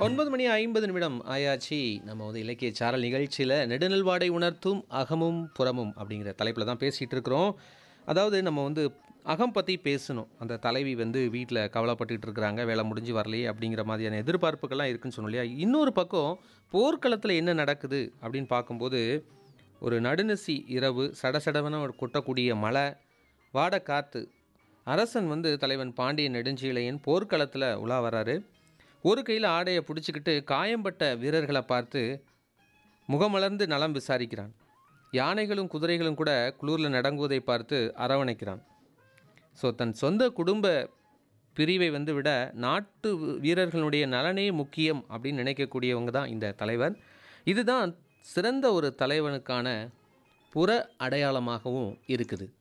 ஒன்பது மணி ஐம்பது நிமிடம் ஆயாச்சு நம்ம வந்து இலக்கிய சாரல் நிகழ்ச்சியில் நெடுநல்வாடை உணர்த்தும் அகமும் புறமும் அப்படிங்கிற தலைப்பில் தான் பேசிகிட்டு இருக்கிறோம் அதாவது நம்ம வந்து அகம் பற்றி பேசணும் அந்த தலைவி வந்து வீட்டில் கவலைப்பட்டுட்டு இருக்கிறாங்க வேலை முடிஞ்சு வரலையே அப்படிங்கிற மாதிரியான எதிர்பார்ப்புகள்லாம் இருக்குன்னு சொன்னோம் இல்லையா இன்னொரு பக்கம் போர்க்களத்தில் என்ன நடக்குது அப்படின்னு பார்க்கும்போது ஒரு நடுநசி இரவு சடசடவன ஒரு கொட்டக்கூடிய மழை வாட காற்று அரசன் வந்து தலைவன் பாண்டிய நெடுஞ்சீலையன் போர்க்களத்தில் உலா வராரு ஒரு கையில் ஆடையை பிடிச்சிக்கிட்டு காயம்பட்ட வீரர்களை பார்த்து முகமலர்ந்து நலம் விசாரிக்கிறான் யானைகளும் குதிரைகளும் கூட குளூரில் நடங்குவதை பார்த்து அரவணைக்கிறான் ஸோ தன் சொந்த குடும்ப பிரிவை வந்து விட நாட்டு வீரர்களுடைய நலனே முக்கியம் அப்படின்னு நினைக்கக்கூடியவங்க தான் இந்த தலைவர் இதுதான் சிறந்த ஒரு தலைவனுக்கான புற அடையாளமாகவும் இருக்குது